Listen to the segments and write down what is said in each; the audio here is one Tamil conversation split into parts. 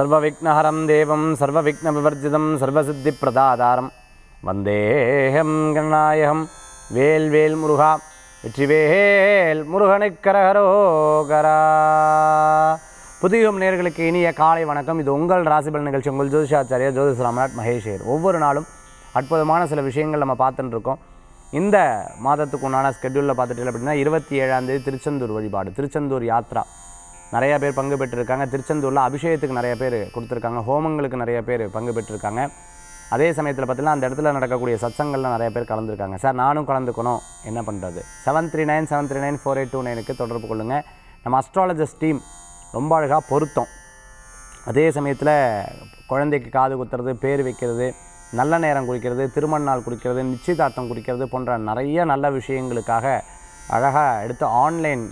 சர்வவிக்னஹரம் தேவம் சர்வவிக்னவிவர்ஜிதம் சர்வசித்திப்பிரதாதாரம் வந்தேகம் கணநாயகம் வேல் வேல் முருகா வெற்றிவேல் முருகனுக்கரகரோகரா புதியம் நேர்களுக்கு இனிய காலை வணக்கம் இது உங்கள் ராசிபல் நிகழ்ச்சி உங்கள் ஜோதிஷாச்சாரியா ஜோதிஷ் ராமநாத் மகேஷேர் ஒவ்வொரு நாளும் அற்புதமான சில விஷயங்கள் நம்ம பார்த்துட்டு இருக்கோம் இந்த மாதத்துக்கு உண்டான ஸ்கெட்யூலில் பார்த்துட்டு அப்படின்னா இருபத்தி ஏழாம் தேதி திருச்செந்தூர் வழிபாடு திருச்செந்தூர் யாத்ரா நிறையா பேர் பங்கு பெற்றிருக்காங்க திருச்செந்தூரில் அபிஷேகத்துக்கு நிறைய பேர் கொடுத்துருக்காங்க ஹோமங்களுக்கு நிறைய பேர் பங்கு பெற்றிருக்காங்க அதே சமயத்தில் பார்த்தீங்கன்னா அந்த இடத்துல நடக்கக்கூடிய சத்சங்கள்ல நிறைய பேர் கலந்துருக்காங்க சார் நானும் கலந்துக்கணும் என்ன பண்ணுறது seven three nine seven three nine four eight two நைனுக்கு தொடர்பு கொள்ளுங்கள் நம்ம அஸ்ட்ராலஜிஸ்ட் டீம் ரொம்ப அழகாக பொருத்தம் அதே சமயத்தில் குழந்தைக்கு காது குத்துறது பேர் வைக்கிறது நல்ல நேரம் குறிக்கிறது திருமண நாள் குறிக்கிறது நிச்சயதார்த்தம் குறிக்கிறது போன்ற நிறைய நல்ல விஷயங்களுக்காக அழகாக எடுத்து ஆன்லைன்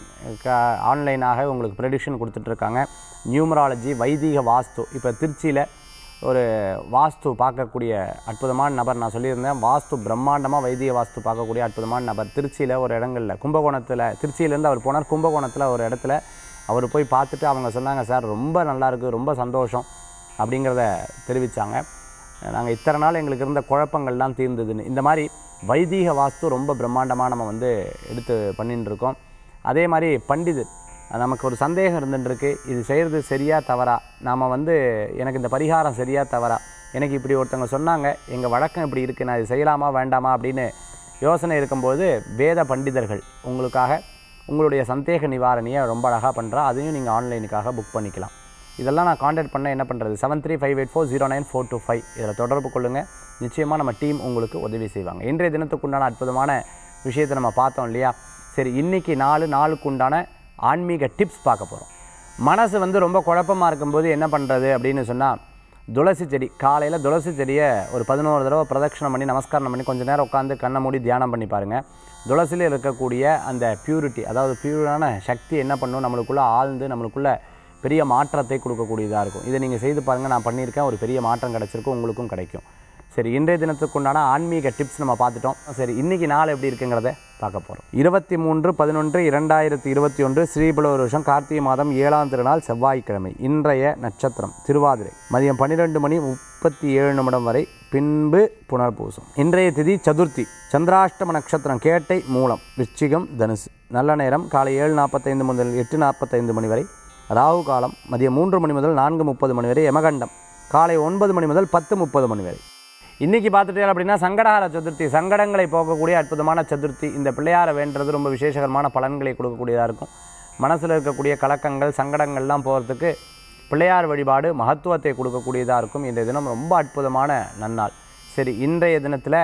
ஆன்லைனாக உங்களுக்கு ப்ரெடிக்ஷன் கொடுத்துட்ருக்காங்க நியூமராலஜி வைதிக வாஸ்து இப்போ திருச்சியில் ஒரு வாஸ்து பார்க்கக்கூடிய அற்புதமான நபர் நான் சொல்லியிருந்தேன் வாஸ்து பிரம்மாண்டமாக வைதிக வாஸ்து பார்க்கக்கூடிய அற்புதமான நபர் திருச்சியில் ஒரு இடங்களில் கும்பகோணத்தில் திருச்சியிலேருந்து அவர் போனார் கும்பகோணத்தில் ஒரு இடத்துல அவர் போய் பார்த்துட்டு அவங்க சொன்னாங்க சார் ரொம்ப நல்லா இருக்கு ரொம்ப சந்தோஷம் அப்படிங்கிறத தெரிவித்தாங்க நாங்கள் இத்தனை நாள் எங்களுக்கு இருந்த குழப்பங்கள்லாம் தீர்ந்ததுன்னு இந்த மாதிரி வைதீக வாஸ்து ரொம்ப பிரம்மாண்டமாக நம்ம வந்து எடுத்து பண்ணிட்டு இருக்கோம் அதே மாதிரி பண்டிதர் நமக்கு ஒரு சந்தேகம் இருந்துட்டுருக்கு இது செய்கிறது சரியா தவறா நாம் வந்து எனக்கு இந்த பரிகாரம் சரியா தவறா எனக்கு இப்படி ஒருத்தவங்க சொன்னாங்க எங்கள் வழக்கம் இப்படி இருக்குது நான் இது செய்யலாமா வேண்டாமா அப்படின்னு யோசனை இருக்கும்போது வேத பண்டிதர்கள் உங்களுக்காக உங்களுடைய சந்தேக நிவாரணியை ரொம்ப அழகாக பண்ணுறா அதையும் நீங்கள் ஆன்லைனுக்காக புக் பண்ணிக்கலாம் இதெல்லாம் நான் காண்டாக்ட் பண்ண என்ன பண்ணுறது seven three five eight four zero nine four two five இதில் தொடர்பு கொள்ளுங்கள் நிச்சயமாக நம்ம டீம் உங்களுக்கு உதவி செய்வாங்க இன்றைய தினத்துக்குண்டான அற்புதமான விஷயத்தை நம்ம பார்த்தோம் இல்லையா சரி இன்றைக்கி நாலு நாளுக்கு உண்டான ஆன்மீக டிப்ஸ் பார்க்க போகிறோம் மனசு வந்து ரொம்ப குழப்பமாக இருக்கும்போது என்ன பண்ணுறது அப்படின்னு சொன்னால் துளசி செடி காலையில் துளசி செடியை ஒரு பதினோரு தடவை பிரதட்சணம் பண்ணி நமஸ்காரம் பண்ணி கொஞ்சம் நேரம் உட்காந்து கண்ணை மூடி தியானம் பண்ணி பாருங்கள் துளசியில் இருக்கக்கூடிய அந்த பியூரிட்டி அதாவது பியூரான சக்தி என்ன பண்ணும் நம்மளுக்குள்ளே ஆழ்ந்து நம்மளுக்குள்ளே பெரிய மாற்றத்தை கொடுக்கக்கூடியதாக இருக்கும் இதை நீங்கள் செய்து பாருங்கள் நான் பண்ணியிருக்கேன் ஒரு பெரிய மாற்றம் கிடச்சிருக்கும் உங்களுக்கும் கிடைக்கும் சரி இன்றைய தினத்துக்கு உண்டான ஆன்மீக டிப்ஸ் நம்ம பார்த்துட்டோம் சரி இன்றைக்கி நாள் எப்படி இருக்குங்கிறத பார்க்க போகிறோம் இருபத்தி மூன்று பதினொன்று இரண்டாயிரத்தி இருபத்தி ஒன்று ஸ்ரீபுலவர் வருஷம் கார்த்திகை மாதம் ஏழாம் திருநாள் செவ்வாய்க்கிழமை இன்றைய நட்சத்திரம் திருவாதிரை மதியம் பன்னிரெண்டு மணி முப்பத்தி ஏழு நிமிடம் வரை பின்பு புனர்பூசம் இன்றைய திதி சதுர்த்தி சந்திராஷ்டம நட்சத்திரம் கேட்டை மூலம் விச்சிகம் தனுசு நல்ல நேரம் காலை ஏழு நாற்பத்தைந்து முதல் எட்டு நாற்பத்தைந்து மணி வரை ராகு காலம் மதியம் மூன்று மணி முதல் நான்கு முப்பது மணி வரை யமகண்டம் காலை ஒன்பது மணி முதல் பத்து முப்பது மணி வரை இன்றைக்கி பார்த்துட்டே அப்படின்னா சங்கடஹார சதுர்த்தி சங்கடங்களை போக்கக்கூடிய அற்புதமான சதுர்த்தி இந்த பிள்ளையாரை வேண்டுறது ரொம்ப விசேஷகரமான பலன்களை கொடுக்கக்கூடியதாக இருக்கும் மனசில் இருக்கக்கூடிய கலக்கங்கள் சங்கடங்கள்லாம் போகிறதுக்கு பிள்ளையார் வழிபாடு மகத்துவத்தை கொடுக்கக்கூடியதாக இருக்கும் இன்றைய தினம் ரொம்ப அற்புதமான நன்னாள் சரி இன்றைய தினத்தில்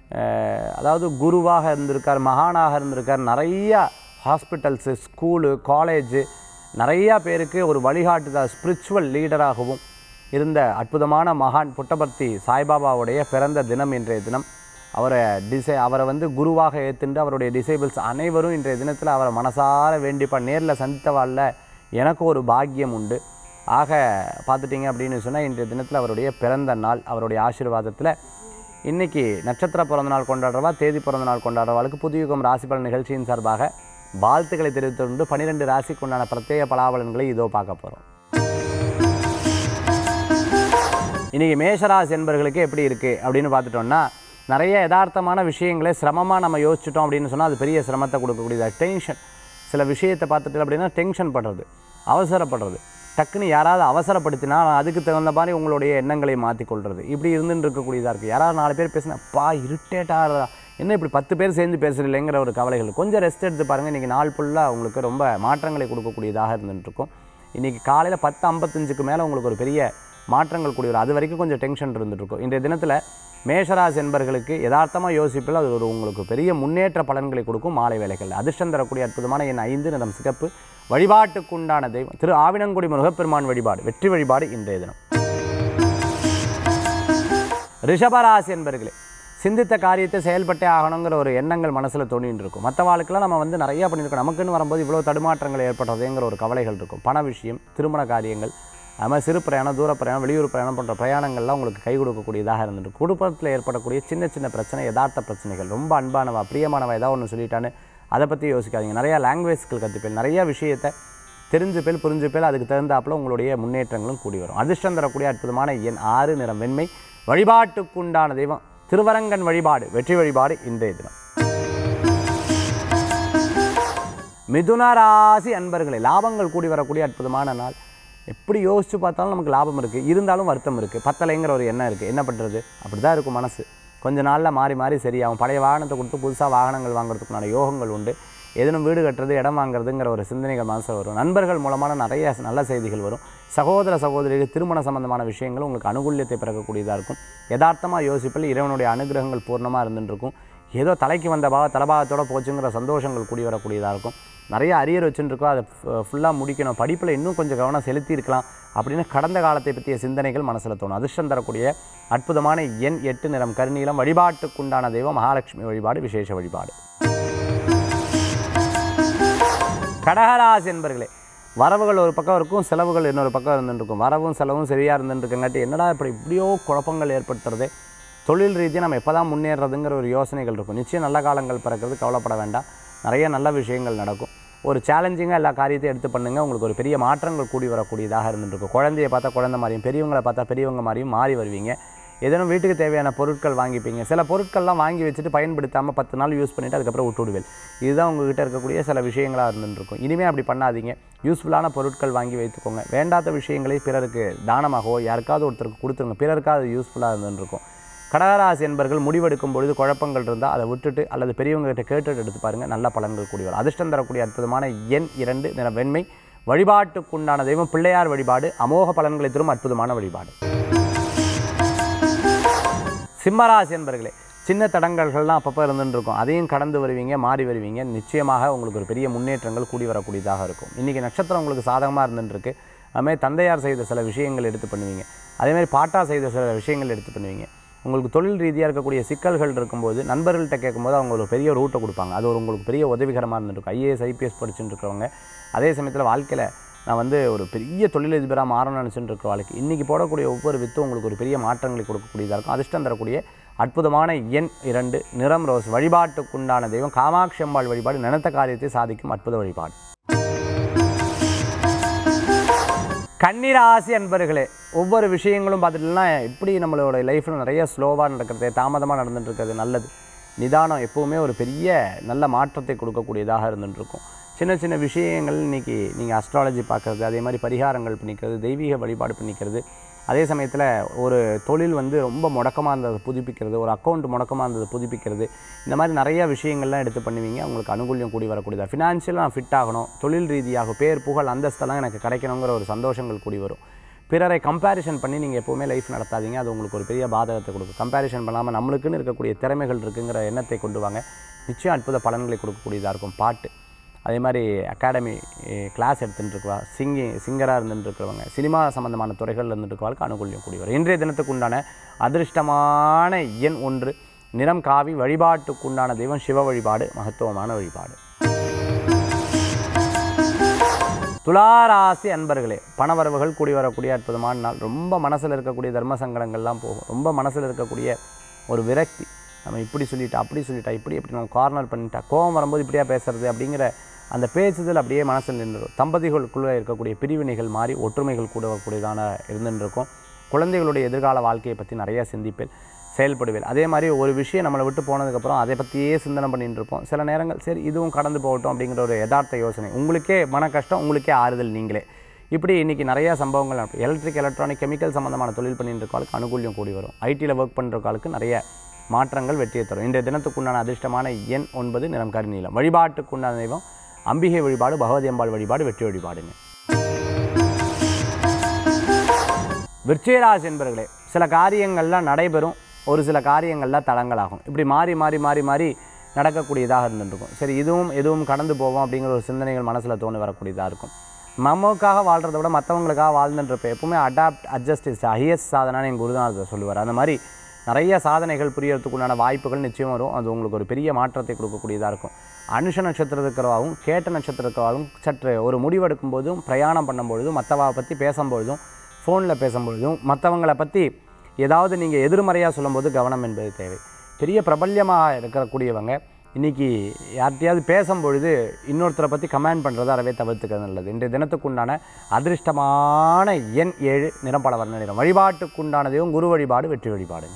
அதாவது குருவாக இருந்திருக்கார் மகானாக இருந்திருக்கார் நிறையா ஹாஸ்பிட்டல்ஸு ஸ்கூலு காலேஜு நிறையா பேருக்கு ஒரு வழிகாட்டுதல் ஸ்பிரிச்சுவல் லீடராகவும் இருந்த அற்புதமான மகான் புட்டபர்த்தி சாய்பாபாவுடைய பிறந்த தினம் இன்றைய தினம் அவரை டிசை அவரை வந்து குருவாக ஏற்றுண்டு அவருடைய டிசைபிள்ஸ் அனைவரும் இன்றைய தினத்தில் அவரை மனசார வேண்டிப்பா நேரில் சந்தித்தவாளில் எனக்கு ஒரு பாக்கியம் உண்டு ஆக பார்த்துட்டிங்க அப்படின்னு சொன்னால் இன்றைய தினத்தில் அவருடைய பிறந்த நாள் அவருடைய ஆசீர்வாதத்தில் இன்றைக்கி நட்சத்திர பிறந்த நாள் கொண்டாடுறவா தேதி பிறந்த நாள் கொண்டாடுறவாளுக்கு புதுயுகம் ராசிபலன் நிகழ்ச்சியின் சார்பாக வாழ்த்துக்களை தெரிவித்துண்டு பன்னிரெண்டு ராசிக்கு உண்டான பிரத்யேக பலாபலன்களை இதோ பார்க்க போகிறோம் இன்றைக்கி மேஷராசி என்பர்களுக்கு எப்படி இருக்குது அப்படின்னு பார்த்துட்டோம்னா நிறைய யதார்த்தமான விஷயங்களை சிரமமாக நம்ம யோசிச்சிட்டோம் அப்படின்னு சொன்னால் அது பெரிய சிரமத்தை கொடுக்கக்கூடியது டென்ஷன் சில விஷயத்தை பார்த்துட்டு அப்படின்னா டென்ஷன் பண்ணுறது அவசரப்படுறது டக்குன்னு யாராவது அவசரப்படுத்தினா அதுக்கு தகுந்த மாதிரி உங்களுடைய எண்ணங்களை மாற்றிக்கொள்வது இப்படி இருந்துட்டு இருக்கக்கூடியதாக இருக்குது யாராவது நாலு பேர் பேசினா பா இருட்டேட்டாக என்ன இப்படி பத்து பேர் சேர்ந்து பேசுகிறீங்களேங்கிற ஒரு கவலைகள் கொஞ்சம் ரெஸ்ட் எடுத்து பாருங்கள் இன்றைக்கி நாள் ஃபுல்லாக உங்களுக்கு ரொம்ப மாற்றங்களை கொடுக்கக்கூடியதாக இருந்துகிட்ருக்கும் இன்றைக்கி காலையில் பத்து ஐம்பத்தஞ்சுக்கு மேலே உங்களுக்கு ஒரு பெரிய மாற்றங்கள் கூடிய வரும் அது வரைக்கும் கொஞ்சம் டென்ஷன் இருந்துகிட்ருக்கும் இன்றைய தினத்தில் மேஷராசி என்பர்களுக்கு யதார்த்தமாக யோசிப்பில் அது ஒரு உங்களுக்கு பெரிய முன்னேற்ற பலன்களை கொடுக்கும் மாலை வேலைகள் அதிர்ஷ்டம் தரக்கூடிய அற்புதமான என் ஐந்து நிறம் சிகப்பு வழிபாட்டுக்குண்டான தெய்வம் திரு ஆவினங்குடி முருகப்பெருமான் வழிபாடு வெற்றி வழிபாடு இன்றைய தினம் ரிஷபராசி என்பர்களே சிந்தித்த காரியத்தை செயல்பட்டே ஆகணுங்கிற ஒரு எண்ணங்கள் மனசில் தோணின்னு இருக்கும் மற்ற வாழ்க்கெல்லாம் நம்ம வந்து நிறையா பண்ணியிருக்கோம் நமக்குன்னு வரும்போது இவ்வளோ தடுமாற்றங்கள் ஏற்படுறதுங்கிற ஒரு கவலைகள் இருக்கும் பண விஷயம் திருமண காரியங்கள் அது மாதிரி சிறு பிரயாணம் தூர பிரயாணம் வெளியூர் பிரயாணம் போன்ற பிரயாணங்கள்லாம் உங்களுக்கு கை கொடுக்கக்கூடியதாக இருந்துட்டு குடும்பத்தில் ஏற்படக்கூடிய சின்ன சின்ன பிரச்சனை யதார்த்த பிரச்சனைகள் ரொம்ப அன்பானவா பிரியமானவா ஏதாவது ஒன்று சொல்லிட்டான்னு அதை பற்றி யோசிக்காதீங்க நிறையா லாங்குவேஜ்கள் கற்றுப்பேன் நிறையா விஷயத்தை தெரிஞ்சுப்பேல் புரிஞ்சுப்பேல் அதுக்கு தகுந்தாப்புல உங்களுடைய முன்னேற்றங்களும் கூடி வரும் அதிர்ஷ்டம் தரக்கூடிய அற்புதமான எண் ஆறு நிறம் வெண்மை வழிபாட்டுக்குண்டான தெய்வம் திருவரங்கன் வழிபாடு வெற்றி வழிபாடு இன்றைய தினம் மிதுன ராசி அன்பர்களே லாபங்கள் கூடி வரக்கூடிய அற்புதமான நாள் எப்படி யோசித்து பார்த்தாலும் நமக்கு லாபம் இருக்குது இருந்தாலும் வருத்தம் இருக்குது பத்தலைங்கிற ஒரு எண்ணம் இருக்குது என்ன பண்ணுறது அப்படி தான் இருக்கும் மனசு கொஞ்ச நாளில் மாறி மாறி சரியாகும் பழைய வாகனத்தை கொடுத்து புதுசாக வாகனங்கள் வாங்குறதுக்குண்டான யோகங்கள் உண்டு எதனும் வீடு கட்டுறது இடம் வாங்குறதுங்கிற ஒரு சிந்தனைகள் மனசில் வரும் நண்பர்கள் மூலமான நிறைய நல்ல செய்திகள் வரும் சகோதர சகோதரிகள் திருமண சம்பந்தமான விஷயங்கள் உங்களுக்கு அனுகூல்யத்தை பிறக்கக்கூடியதாக இருக்கும் யதார்த்தமாக யோசிப்பில் இறைவனுடைய அனுகிரகங்கள் பூர்ணமாக இருந்துட்டு இருக்கும் ஏதோ தலைக்கு வந்த பாவ தலபாகத்தோட போச்சுங்கிற சந்தோஷங்கள் கூடி வரக்கூடியதாக இருக்கும் நிறைய அரியர் வச்சுருக்கோம் அதை ஃபுல்லாக முடிக்கணும் படிப்பில் இன்னும் கொஞ்சம் கவனம் செலுத்தியிருக்கலாம் அப்படின்னு கடந்த காலத்தை பற்றிய சிந்தனைகள் மனசில் தோணும் அதிர்ஷ்டம் தரக்கூடிய அற்புதமான எண் எட்டு நிறம் கருநீலம் வழிபாட்டுக்குண்டான தெய்வம் மகாலட்சுமி வழிபாடு விசேஷ வழிபாடு கடகராசி என்பர்களே வரவுகள் ஒரு பக்கம் இருக்கும் செலவுகள் இன்னொரு பக்கம் இருந்துருக்கும் வரவும் செலவும் சரியாக இருந்துருக்கங்காட்டி என்னடா இப்படி இப்படியோ குழப்பங்கள் ஏற்படுத்துறது தொழில் ரீதியாக நம்ம எப்போ தான் முன்னேறதுங்கிற ஒரு யோசனைகள் இருக்கும் நிச்சயம் நல்ல காலங்கள் பிறக்கிறது கவலைப்பட வேண்டாம் நிறைய நல்ல விஷயங்கள் நடக்கும் ஒரு சேலஞ்சிங்காக எல்லா காரியத்தையும் எடுத்து பண்ணுங்கள் உங்களுக்கு ஒரு பெரிய மாற்றங்கள் கூடி வரக்கூடியதாக இருந்துருக்கும் குழந்தைய பார்த்தா குழந்தை மாதிரியும் பெரியவங்களை பார்த்தா பெரியவங்க மாதிரியும் மாறி வருவீங்க ஏதேனும் வீட்டுக்கு தேவையான பொருட்கள் வாங்கிப்பீங்க சில பொருட்கள்லாம் வாங்கி வச்சுட்டு பயன்படுத்தாமல் பத்து நாள் யூஸ் பண்ணிவிட்டு அதுக்கப்புறம் விட்டு விடுவேன் இதுதான் உங்ககிட்ட இருக்கக்கூடிய சில விஷயங்களாக இருந்துருக்கும் இனிமேல் அப்படி பண்ணாதீங்க யூஸ்ஃபுல்லான பொருட்கள் வாங்கி வைத்துக்கோங்க வேண்டாத விஷயங்களை பிறருக்கு தானமாகவோ யாருக்காவது ஒருத்தருக்கு கொடுத்துருங்க பிறருக்காக அது யூஸ்ஃபுல்லாக இருந்துருக்கும் கடகராசி என்பர்கள் முடிவெடுக்கும் பொழுது குழப்பங்கள் இருந்தால் அதை விட்டுட்டு அல்லது பெரியவங்க கிட்ட கேட்டுட்டு எடுத்து பாருங்கள் நல்ல பலன்கள் கூடி வரும் அதிர்ஷ்டம் தரக்கூடிய அற்புதமான எண் இரண்டு நிற வெண்மை வழிபாட்டுக்குண்டான தெய்வம் பிள்ளையார் வழிபாடு அமோக பலன்களை தரும் அற்புதமான வழிபாடு சிம்மராசி என்பர்களே சின்ன தடங்கல்கள்லாம் அப்பப்போ இருந்துட்டு இருக்கும் அதையும் கடந்து வருவீங்க மாறி வருவீங்க நிச்சயமாக உங்களுக்கு ஒரு பெரிய முன்னேற்றங்கள் கூடி வரக்கூடியதாக இருக்கும் இன்றைக்கி நட்சத்திரம் உங்களுக்கு சாதகமாக இருந்துருக்கு அதுமாதிரி தந்தையார் செய்த சில விஷயங்கள் எடுத்து பண்ணுவீங்க அதேமாதிரி பாட்டா செய்த சில விஷயங்கள் எடுத்து பண்ணுவீங்க உங்களுக்கு தொழில் ரீதியாக இருக்கக்கூடிய சிக்கல்கள் இருக்கும்போது நண்பர்கள்ட்ட கேட்கும்போது அவங்க ஒரு பெரிய ரூட்டை கொடுப்பாங்க அது ஒரு உங்களுக்கு பெரிய உதவிகரமாக இருந்துருக்கும் ஐஏஎஸ் ஐபிஎஸ் படிச்சுட்டு இருக்கிறவங்க அதே சமயத்தில் வாழ்க்கையில் நான் வந்து ஒரு பெரிய தொழிலதிபராக மாறணும்னு நினச்சிட்டு இருக்கிற வாழ்க்கை இன்றைக்கி போடக்கூடிய ஒவ்வொரு வித்தும் உங்களுக்கு ஒரு பெரிய மாற்றங்களை கொடுக்கக்கூடியதாக இருக்கும் அதிர்ஷ்டம் தரக்கூடிய அற்புதமான எண் இரண்டு நிறம் ரோஸ் வழிபாட்டுக்குண்டான தெய்வம் காமாட்சி அம்பாள் வழிபாடு நினைத்த காரியத்தை சாதிக்கும் அற்புத வழிபாடு கன்னிராசி அன்பர்களே ஒவ்வொரு விஷயங்களும் பார்த்துட்டுனா இப்படி நம்மளோட லைஃப்பில் நிறைய ஸ்லோவாக நடக்கிறது தாமதமாக நடந்துட்டு இருக்கிறது நல்லது நிதானம் எப்போவுமே ஒரு பெரிய நல்ல மாற்றத்தை கொடுக்கக்கூடியதாக இருந்துட்டு இருக்கும் சின்ன சின்ன விஷயங்கள் இன்றைக்கி நீங்கள் அஸ்ட்ராலஜி பார்க்குறது அதே மாதிரி பரிகாரங்கள் பண்ணிக்கிறது தெய்வீக வழிபாடு பண்ணிக்கிறது அதே சமயத்தில் ஒரு தொழில் வந்து ரொம்ப முடக்கமாக இருந்ததை புதுப்பிக்கிறது ஒரு அக்கௌண்ட் முடக்கமாக இருந்ததை புதுப்பிக்கிறது இந்த மாதிரி நிறைய விஷயங்கள்லாம் எடுத்து பண்ணுவீங்க உங்களுக்கு அனுகூல்யம் கூடி வரக்கூடியதாக ஃபினான்ஷியலாக நான் ஃபிட் ஆகணும் தொழில் ரீதியாக பேர் புகழ் அந்தஸ்தெல்லாம் எனக்கு கிடைக்கணுங்கிற ஒரு சந்தோஷங்கள் கூடி வரும் பிறரை கம்பேரிஷன் பண்ணி நீங்கள் எப்போவுமே லைஃப் நடத்தாதீங்க அது உங்களுக்கு ஒரு பெரிய பாதகத்தை கொடுக்கும் கம்பேரிஷன் பண்ணாமல் நம்மளுக்குன்னு இருக்கக்கூடிய திறமைகள் இருக்குங்கிற எண்ணத்தை கொண்டு வாங்க நிச்சயம் அற்புத பலன்களை கொடுக்கக்கூடியதாக இருக்கும் பாட்டு அதே மாதிரி அகாடமி கிளாஸ் எடுத்துகிட்டு இருக்கவா சிங்கி சிங்கராக இருந்துட்டு இருக்கிறவங்க சினிமா சம்மந்தமான துறைகளில் இருந்துட்டு இருக்கவாளுக்கு அனுகூல்யம் கூடி வரும் இன்றைய தினத்துக்கு உண்டான அதிர்ஷ்டமான எண் ஒன்று நிறம் காவி வழிபாட்டுக்கு உண்டான தெய்வம் சிவ வழிபாடு மகத்துவமான வழிபாடு துளாராசி அன்பர்களே பணவரவுகள் கூடி வரக்கூடிய அற்புதமான நாள் ரொம்ப மனசில் இருக்கக்கூடிய தர்ம சங்கடங்கள்லாம் போகும் ரொம்ப மனசில் இருக்கக்கூடிய ஒரு விரக்தி நம்ம இப்படி சொல்லிட்டா அப்படி சொல்லிட்டா இப்படி இப்படி நம்ம கார்னர் பண்ணிட்டா கோவம் வரும்போது இப்படியா பேசுறது அப்படிங்கிற அந்த பேசுதல் அப்படியே மனசில் நின்றுடும் தம்பதிகளுக்குள்ளே இருக்கக்கூடிய பிரிவினைகள் மாறி ஒற்றுமைகள் கூட வரக்கூடியதான இருந்துட்டு இருக்கும் குழந்தைகளுடைய எதிர்கால வாழ்க்கையை பற்றி நிறையா சிந்திப்பேன் செயல்படுவேன் அதே மாதிரி ஒரு விஷயம் நம்மளை விட்டு போனதுக்கப்புறம் அதை பற்றியே சிந்தனை பண்ணிட்டு இருப்போம் சில நேரங்கள் சரி இதுவும் கடந்து போகட்டும் அப்படிங்கிற ஒரு யதார்த்த யோசனை உங்களுக்கே மன கஷ்டம் உங்களுக்கே ஆறுதல் நீங்களே இப்படி இன்றைக்கி நிறையா சம்பவங்கள் நடக்கும் எலக்ட்ரிக் எலக்ட்ரானிக் கெமிக்கல் சம்மந்தமான தொழில் பண்ணிட்டு இருக்கவளுக்கு அனுகூல்யம் கூடி வரும் ஐடியில் ஒர்க் பண்ணுறவங்களுக்கு நிறைய மாற்றங்கள் வெற்றியை தரும் இன்றைய தினத்துக்குண்டான அதிர்ஷ்டமான எண் ஒன்பது நிறம் கருநீலம் வழிபாட்டுக்குண்டான தெய்வம் அம்பிகை வழிபாடு பகவதி அம்பாள் வழிபாடு வெற்றி வழிபாடுங்க விருச்சிகராசி என்பர்களே சில காரியங்கள்லாம் நடைபெறும் ஒரு சில காரியங்கள்லாம் தடங்களாகும் இப்படி மாறி மாறி மாறி மாறி நடக்கக்கூடியதாக இருந்துருக்கும் சரி இதுவும் எதுவும் கடந்து போவோம் அப்படிங்கிற ஒரு சிந்தனைகள் மனசில் தோணி வரக்கூடியதாக இருக்கும் நமக்காக வாழ்கிறத விட மற்றவங்களுக்காக வாழ்ந்துன்றப்ப எப்பவுமே அடாப்ட் அட்ஜஸ்ட் இஸ் ஹையஸ்ட் சாதனான்னு எங்கள் குருநாதர் சொல்லுவார் அந்த மாதிரி நிறைய சாதனைகள் புரியறதுக்குண்டான வாய்ப்புகள் நிச்சயம் வரும் அது உங்களுக்கு ஒரு பெரிய மாற்றத்தை கொடுக்கக்கூடியதாக இருக்கும் அனுஷ நட்சத்திரம் இருக்கிறவாவும் கேட்ட நட்சத்திரம் இருக்கிறவாவும் சற்று ஒரு முடிவெடுக்கும் போதும் பிரயாணம் பண்ணும்பொழுதும் மற்றவா பற்றி பேசும்பொழுதும் ஃபோனில் பேசும்பொழுதும் மற்றவங்களை பற்றி ஏதாவது நீங்கள் எதிர்மறையாக சொல்லும்போது கவனம் என்பது தேவை பெரிய பிரபல்யமாக இருக்கக்கூடியவங்க இன்றைக்கி யார்கிட்டயாவது பேசும்பொழுது இன்னொருத்தரை பற்றி கமெண்ட் பண்ணுறதை அறவே தவிர்த்துக்கிறது நல்லது இன்றைய தினத்துக்குண்டான அதிர்ஷ்டமான எண் ஏழு நிறம் பல வர்ண நிறம் வழிபாட்டுக்குண்டானதையும் குரு வழிபாடு வெற்றி வழிபாடுங்க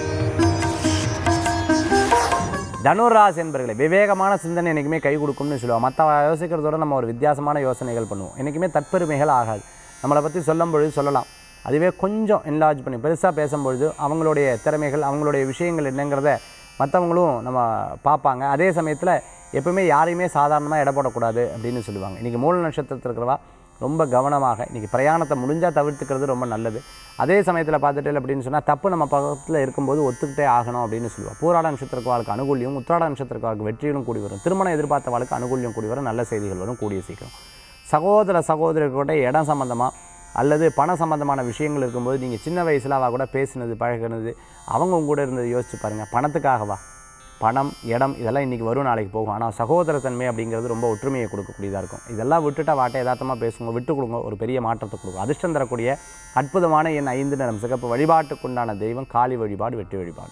தனுராசி என்பர்களே விவேகமான சிந்தனை என்றைக்குமே கை கொடுக்கும்னு சொல்லுவோம் மற்ற யோசிக்கிறதோட நம்ம ஒரு வித்தியாசமான யோசனைகள் பண்ணுவோம் என்றைக்குமே தற்பெருமைகள் ஆகாது நம்மளை பற்றி சொல்லும் பொழுது சொல்லலாம் அதுவே கொஞ்சம் என்லார்ஜ் பண்ணி பெருசாக பேசும்பொழுது அவங்களுடைய திறமைகள் அவங்களுடைய விஷயங்கள் என்னங்கிறத மற்றவங்களும் நம்ம பார்ப்பாங்க அதே சமயத்தில் எப்பவுமே யாரையுமே சாதாரணமாக எடை போடக்கூடாது அப்படின்னு சொல்லுவாங்க இன்றைக்கி மூல நட்சத்திரத்தில் இருக்கிறவா ரொம்ப கவனமாக இன்றைக்கி பிரயாணத்தை முடிஞ்சால் தவிர்த்துக்கிறது ரொம்ப நல்லது அதே சமயத்தில் பார்த்துட்டு அப்படின்னு சொன்னால் தப்பு நம்ம பக்கத்தில் இருக்கும்போது ஒத்துக்கிட்டே ஆகணும் அப்படின்னு சொல்லுவாள் பூராட நட்சத்திரக்கு வாழ்க்கை அனுகூலியம் உத்திராட நட்சத்திரக்கு வாழ்க்கை வெற்றியும் கூடி வரும் திருமணம் எதிர்பார்த்த வாழ்க்கை அனுகூலியம் கூடி வரும் நல்ல செய்திகள் வரும் கூடிய சீக்கிரம் சகோதர சகோதரர்களோட இடம் சம்மந்தமாக அல்லது பண சம்பந்தமான விஷயங்கள் இருக்கும்போது நீங்கள் சின்ன வயசில் அவள் கூட பேசினது பழகினது அவங்க உங்க கூட இருந்தது யோசிச்சு பாருங்கள் பணத்துக்காகவா பணம் இடம் இதெல்லாம் இன்றைக்கி வரும் நாளைக்கு போகும் ஆனால் சகோதரத்தன்மை அப்படிங்கிறது ரொம்ப ஒற்றுமையை கொடுக்கக்கூடியதாக இருக்கும் இதெல்லாம் விட்டுட்டா வாட்டை யதார்த்தமாக பேசுங்க விட்டு கொடுங்க ஒரு பெரிய மாற்றத்தை கொடுக்கும் அதிர்ஷ்டம் தரக்கூடிய அற்புதமான என் ஐந்து நிறம் சிகப்பு வழிபாட்டுக்குண்டான தெய்வம் காளி வழிபாடு வெற்றி வழிபாடு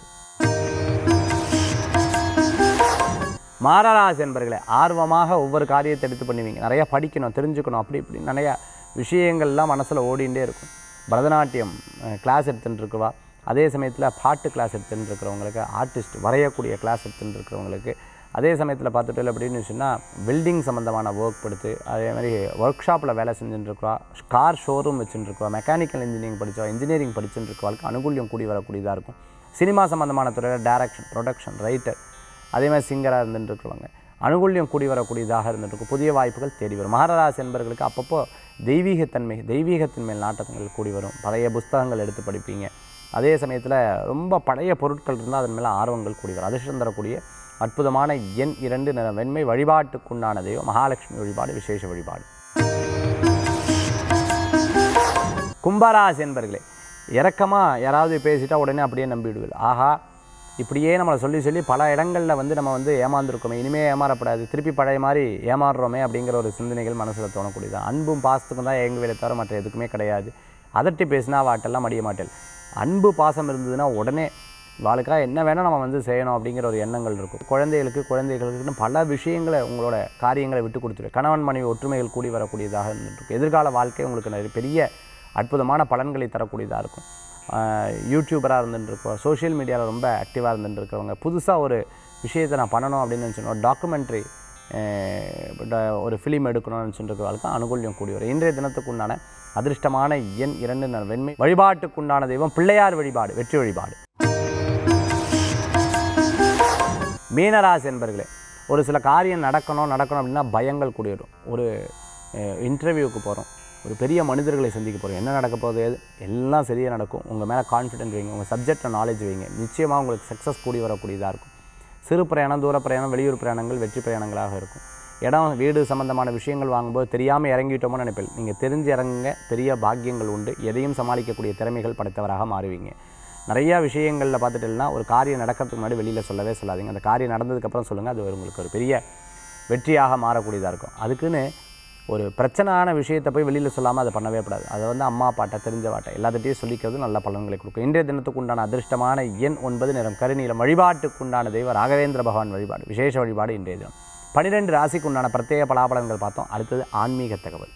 மாரராசி என்பர்களே ஆர்வமாக ஒவ்வொரு காரியத்தை எடுத்து பண்ணுவீங்க நிறையா படிக்கணும் தெரிஞ்சுக்கணும் அப்படி இப்படி நிறையா விஷயங்கள்லாம் மனசில் ஓடிண்டே இருக்கும் பரதநாட்டியம் கிளாஸ் எடுத்துகிட்டு இருக்குவா அதே சமயத்தில் பாட்டு கிளாஸ் எடுத்துகிட்டு இருக்கிறவங்களுக்கு ஆர்டிஸ்ட் வரையக்கூடிய கிளாஸ் எடுத்துகிட்டு இருக்கிறவங்களுக்கு அதே சமயத்தில் பார்த்துட்டு அப்படின்னு சொன்னால் பில்டிங் சம்மந்தமான ஒர்க் படுத்து அதே மாதிரி ஒர்க் ஷாப்பில் வேலை செஞ்சுட்டு இருக்கிறா கார் ஷோரூம் வச்சுட்டு இருக்கா மெக்கானிக்கல் இன்ஜினியரிங் படித்தா இன்ஜினியரிங் படிச்சுட்டு இருக்கவாளுக்கு அனுகூல்யம் கூடி வரக்கூடியதாக இருக்கும் சினிமா சம்மந்தமான துறையில் டேரக்ஷன் ப்ரொடக்ஷன் ரைட்டர் அதே மாதிரி சிங்கராக இருந்துட்டு இருக்கிறவங்க அனுகூல்யம் கூடி வரக்கூடியதாக இருந்துட்டு இருக்கும் புதிய வாய்ப்புகள் தேடி வரும் மகராசி என்பவர்களுக்கு அப்பப்போ தெய்வீகத்தன்மை தெய்வீகத்தின் மேல் நாட்டங்கள் கூடி வரும் பழைய புஸ்தகங்கள் எடுத்து படிப்பீங்க அதே சமயத்தில் ரொம்ப பழைய பொருட்கள் இருந்தால் அதன் மேலே ஆர்வங்கள் கூடி வரும் அதிர்ஷ்டம் தரக்கூடிய அற்புதமான எண் இரண்டு நிற வெண்மை வழிபாட்டுக்குண்டான தெய்வம் மகாலட்சுமி வழிபாடு விசேஷ வழிபாடு கும்பராசி என்பர்களே இறக்கமாக யாராவது பேசிட்டா உடனே அப்படியே நம்பிவிடுவீர்கள் ஆஹா இப்படியே நம்மளை சொல்லி சொல்லி பல இடங்களில் வந்து நம்ம வந்து ஏமாந்துருக்கோமே இனிமேல் ஏமாறப்படாது திருப்பி பழைய மாதிரி ஏமாறுறோமே அப்படிங்கிற ஒரு சிந்தனைகள் மனசில் தோணக்கூடியதான் அன்பும் பாசத்துக்கும் தான் எங்கள் வேலை தவிர மற்ற எதுக்குமே கிடையாது அதட்டி பேசினா வாட்டெல்லாம் மடிய மாட்டேன் அன்பு பாசம் இருந்ததுன்னா உடனே வாழ்க்காக என்ன வேணால் நம்ம வந்து செய்யணும் அப்படிங்கிற ஒரு எண்ணங்கள் இருக்கும் குழந்தைகளுக்கு குழந்தைகளுக்குன்னு பல விஷயங்களை உங்களோட காரியங்களை விட்டு கொடுத்துரு கணவன் மனைவி ஒற்றுமைகள் கூடி வரக்கூடியதாக இருந்துருக்கு எதிர்கால வாழ்க்கை உங்களுக்கு நிறைய பெரிய அற்புதமான பலன்களை தரக்கூடியதாக இருக்கும் யூடியூபராக இருந்துட்டுருக்கோம் சோஷியல் மீடியாவில் ரொம்ப ஆக்டிவாக இருந்துட்டுருக்கவங்க புதுசாக ஒரு விஷயத்தை நான் பண்ணணும் அப்படின்னு நினச்சோம் டாக்குமெண்ட்ரி ஒரு ஃபிலிம் எடுக்கணும்னு நினச்சிட்டு அனுகூல்யம் கூடி வரும் இன்றைய தினத்துக்கு உண்டான அதிர்ஷ்டமான எண் இரண்டு நிற வெண்மை வழிபாட்டுக்குண்டான தெய்வம் பிள்ளையார் வழிபாடு வெற்றி வழிபாடு மீனராசி என்பர்களே ஒரு சில காரியம் நடக்கணும் நடக்கணும் அப்படின்னா பயங்கள் கூடி வரும் ஒரு இன்டர்வியூக்கு போகிறோம் ஒரு பெரிய மனிதர்களை சந்திக்க போகிறோம் என்ன நடக்க போகுது எது எல்லாம் சரியாக நடக்கும் உங்கள் மேலே கான்ஃபிடென்ட் வைங்க உங்கள் சப்ஜெக்டில் நாலேஜ் வைங்க நிச்சயமாக உங்களுக்கு சக்ஸஸ் கூடி வரக்கூடியதாக இருக்கும் சிறு பிரயாணம் தூர பிரயாணம் வெளியூர் பிரயாணங்கள் வெற்றி பிரயாணங்களாக இருக்கும் இடம் வீடு சம்மந்தமான விஷயங்கள் வாங்கும்போது தெரியாமல் இறங்கிட்டோமோ நினைப்பேன் நீங்கள் தெரிஞ்சு இறங்குங்க பெரிய பாக்கியங்கள் உண்டு எதையும் சமாளிக்கக்கூடிய திறமைகள் படைத்தவராக மாறுவீங்க நிறையா விஷயங்களில் பார்த்துட்டீங்கன்னா ஒரு காரியம் நடக்கிறதுக்கு முன்னாடி வெளியில் சொல்லவே சொல்லாதீங்க அந்த காரியம் நடந்ததுக்கப்புறம் சொல்லுங்கள் அது உங்களுக்கு ஒரு பெரிய வெற்றியாக மாறக்கூடியதாக இருக்கும் அதுக்குன்னு ஒரு பிரச்சனையான விஷயத்தை போய் வெளியில் சொல்லாமல் அதை பண்ணவே கூடாது அதை வந்து அம்மா அப்பாட்ட தெரிஞ்ச வாட்டை எல்லாத்திட்டையும் சொல்லிக்கிறது நல்ல பலன்களை கொடுக்கும் இன்றைய தினத்துக்கு உண்டான அதிர்ஷ்டமான எண் ஒன்பது நிறம் கருநீலம் வழிபாட்டுக்கு உண்டான தெய்வ ராகவேந்திர பகவான் வழிபாடு விசேஷ வழிபாடு இன்றைய தினம் பன்னிரெண்டு ராசிக்கு உண்டான பிரத்யேக பலாபலன்கள் பார்த்தோம் அடுத்தது ஆன்மீக தகவல்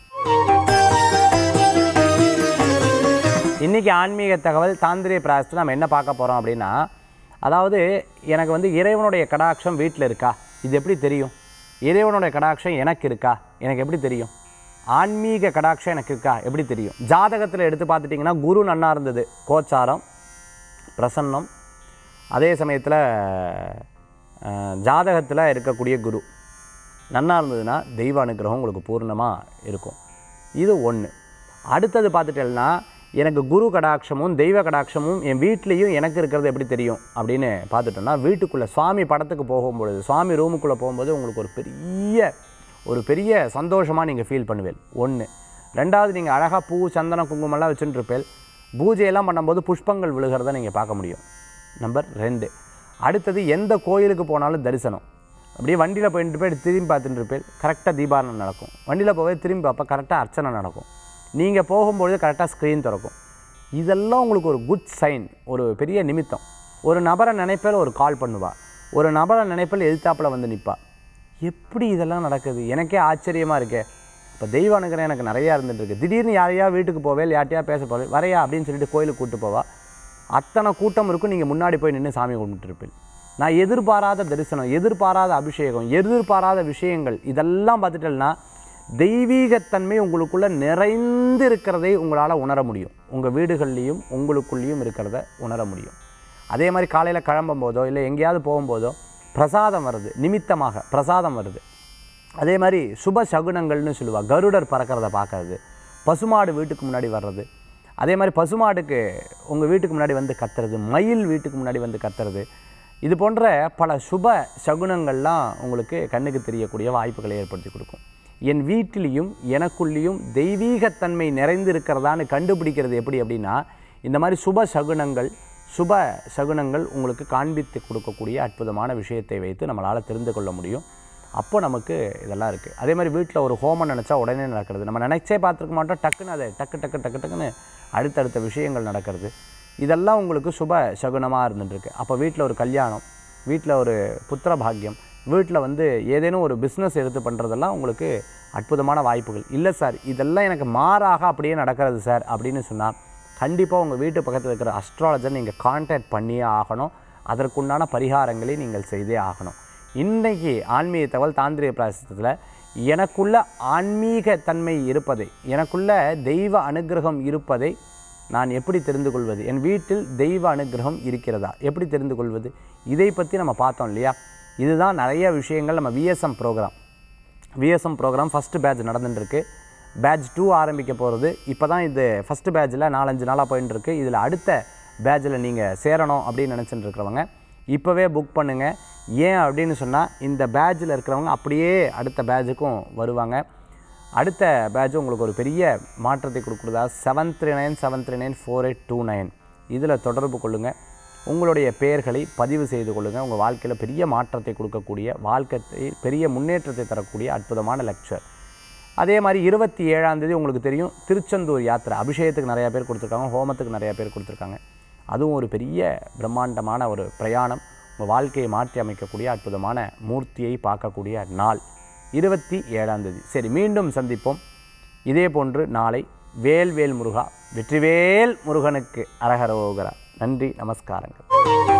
இன்றைக்கி ஆன்மீக தகவல் தாந்திரிய பிராயசத்தில் நம்ம என்ன பார்க்க போகிறோம் அப்படின்னா அதாவது எனக்கு வந்து இறைவனுடைய கடாட்சம் வீட்டில் இருக்கா இது எப்படி தெரியும் இறைவனுடைய கடாட்சம் எனக்கு இருக்கா எனக்கு எப்படி தெரியும் ஆன்மீக கடாட்சம் எனக்கு இருக்கா எப்படி தெரியும் ஜாதகத்தில் எடுத்து பார்த்துட்டிங்கன்னா குரு நன்னா இருந்தது கோச்சாரம் பிரசன்னம் அதே சமயத்தில் ஜாதகத்தில் இருக்கக்கூடிய குரு நன்னா இருந்ததுன்னா தெய்வ அனுகிரகம் உங்களுக்கு பூர்ணமாக இருக்கும் இது ஒன்று அடுத்தது பார்த்துட்டேன்னா எனக்கு குரு கடாட்சமும் தெய்வ கடாட்சமும் என் வீட்லேயும் எனக்கு இருக்கிறது எப்படி தெரியும் அப்படின்னு பார்த்துட்டோம்னா வீட்டுக்குள்ளே சுவாமி படத்துக்கு போகும்பொழுது சுவாமி ரூமுக்குள்ளே போகும்போது உங்களுக்கு ஒரு பெரிய ஒரு பெரிய சந்தோஷமாக நீங்கள் ஃபீல் பண்ணுவேன் ஒன்று ரெண்டாவது நீங்கள் அழகாக பூ சந்தனம் குங்குமம்லாம் வச்சுட்டு இருப்பேன் பூஜையெல்லாம் பண்ணும்போது புஷ்பங்கள் விழுகிறத நீங்கள் பார்க்க முடியும் நம்பர் ரெண்டு அடுத்தது எந்த கோயிலுக்கு போனாலும் தரிசனம் அப்படியே வண்டியில் போயிட்டு போய் திரும்பி பார்த்துட்டு இருப்பேன் கரெக்டாக தீபாரணம் நடக்கும் வண்டியில் போய் திரும்பி பார்ப்ப கரெக்டாக அர்ச்சனை நடக்கும் நீங்கள் போகும்பொழுது கரெக்டாக ஸ்க்ரீன் திறக்கும் இதெல்லாம் உங்களுக்கு ஒரு குட் சைன் ஒரு பெரிய நிமித்தம் ஒரு நபரை நினைப்பேல ஒரு கால் பண்ணுவா ஒரு நபரை நினைப்பில் எதிர்த்தாப்புல வந்து நிற்பா எப்படி இதெல்லாம் நடக்குது எனக்கே ஆச்சரியமாக இருக்கே இப்போ தெய்வ அனுகிரகம் எனக்கு நிறையா இருந்துட்டு இருக்கு திடீர்னு யாரையா வீட்டுக்கு போவேல் யார்ட்டையா பேச போவேல் வரையா அப்படின்னு சொல்லிட்டு கோயிலுக்கு கூட்டு போவா அத்தனை கூட்டம் இருக்கும் நீங்கள் முன்னாடி போய் நின்று சாமி கும்பிட்டுருப்பேன் நான் எதிர்பாராத தரிசனம் எதிர்பாராத அபிஷேகம் எதிர்பாராத விஷயங்கள் இதெல்லாம் பார்த்துட்டேன்னா தெய்வீகத்தன்மை உங்களுக்குள்ளே நிறைந்து இருக்கிறதை உங்களால் உணர முடியும் உங்கள் வீடுகள்லேயும் உங்களுக்குள்ளேயும் இருக்கிறத உணர முடியும் அதே மாதிரி காலையில் கிளம்பும் போதோ இல்லை எங்கேயாவது போகும்போதோ பிரசாதம் வருது நிமித்தமாக பிரசாதம் வருது அதே மாதிரி சுப சகுனங்கள்னு சொல்லுவா கருடர் பறக்கிறத பார்க்கறது பசுமாடு வீட்டுக்கு முன்னாடி வர்றது அதே மாதிரி பசுமாடுக்கு உங்கள் வீட்டுக்கு முன்னாடி வந்து கத்துறது மயில் வீட்டுக்கு முன்னாடி வந்து கத்துறது இது போன்ற பல சுப சகுனங்கள்லாம் உங்களுக்கு கண்ணுக்கு தெரியக்கூடிய வாய்ப்புகளை ஏற்படுத்தி கொடுக்கும் என் வீட்டிலையும் எனக்குள்ளேயும் தெய்வீகத்தன்மை நிறைந்து இருக்கிறதான்னு கண்டுபிடிக்கிறது எப்படி அப்படின்னா இந்த மாதிரி சுப சகுனங்கள் சுப சகுனங்கள் உங்களுக்கு காண்பித்து கொடுக்கக்கூடிய அற்புதமான விஷயத்தை வைத்து நம்மளால் தெரிந்து கொள்ள முடியும் அப்போ நமக்கு இதெல்லாம் இருக்குது அதே மாதிரி வீட்டில் ஒரு ஹோமம் நினச்சா உடனே நடக்கிறது நம்ம நினச்சே பார்த்துருக்க மாட்டோம் டக்குன்னு அதை டக்கு டக்கு டக்கு டக்குன்னு அடுத்தடுத்த விஷயங்கள் நடக்கிறது இதெல்லாம் உங்களுக்கு சுப சகுனமாக இருந்துட்டுருக்கு அப்போ வீட்டில் ஒரு கல்யாணம் வீட்டில் ஒரு புத்திர பாக்கியம் வீட்டில் வந்து ஏதேனும் ஒரு பிஸ்னஸ் எடுத்து பண்ணுறதெல்லாம் உங்களுக்கு அற்புதமான வாய்ப்புகள் இல்லை சார் இதெல்லாம் எனக்கு மாறாக அப்படியே நடக்கிறது சார் அப்படின்னு சொன்னால் கண்டிப்பாக உங்கள் வீட்டு பக்கத்தில் இருக்கிற அஸ்ட்ராலஜர் நீங்கள் கான்டாக்ட் பண்ணியே ஆகணும் அதற்குண்டான பரிகாரங்களை நீங்கள் செய்தே ஆகணும் இன்றைக்கி ஆன்மீக தகவல் தாந்திரிக பிராசத்தில் எனக்குள்ள ஆன்மீக தன்மை இருப்பதை எனக்குள்ள தெய்வ அனுக்கிரகம் இருப்பதை நான் எப்படி தெரிந்து கொள்வது என் வீட்டில் தெய்வ அனுக்கிரகம் இருக்கிறதா எப்படி தெரிந்து கொள்வது இதை பற்றி நம்ம பார்த்தோம் இல்லையா இதுதான் நிறைய விஷயங்கள் நம்ம VSM program VSM program first batch நடந்துட்டுருக்கு பேட்ச் டூ ஆரம்பிக்க போகிறது இப்போ தான் இது ஃபஸ்ட்டு பேட்சில் நாலஞ்சு நாளாக போயின்னு இருக்கு இதில் அடுத்த பேட்சில் நீங்கள் சேரணும் அப்படின்னு நினச்சிட்டு இருக்கிறவங்க இப்போவே புக் பண்ணுங்கள் ஏன் அப்படின்னு சொன்னால் இந்த பேட்சில் இருக்கிறவங்க அப்படியே அடுத்த பேட்சுக்கும் வருவாங்க அடுத்த பேட்ச் உங்களுக்கு ஒரு பெரிய மாற்றத்தை கொடுக்குறதா seven three nine seven three nine four eight two nine இதில் தொடர்பு கொள்ளுங்கள் உங்களுடைய பெயர்களை பதிவு செய்து கொள்ளுங்கள் உங்கள் வாழ்க்கையில் பெரிய மாற்றத்தை கொடுக்கக்கூடிய வாழ்க்கை பெரிய முன்னேற்றத்தை தரக்கூடிய அற்புதமான லெக்சர் அதே மாதிரி இருபத்தி ஏழாம் தேதி உங்களுக்கு தெரியும் திருச்செந்தூர் யாத்திரை அபிஷேகத்துக்கு நிறையா பேர் கொடுத்துருக்காங்க ஹோமத்துக்கு நிறையா பேர் கொடுத்துருக்காங்க அதுவும் ஒரு பெரிய பிரம்மாண்டமான ஒரு பிரயாணம் உங்கள் வாழ்க்கையை மாற்றி அமைக்கக்கூடிய அற்புதமான மூர்த்தியை பார்க்கக்கூடிய நாள் இருபத்தி ஏழாம் தேதி சரி மீண்டும் சந்திப்போம் இதே போன்று நாளை வேல் வேல் முருகா வெற்றிவேல் முருகனுக்கு அரகரோகரா நன்றி நமஸ்காரங்கள்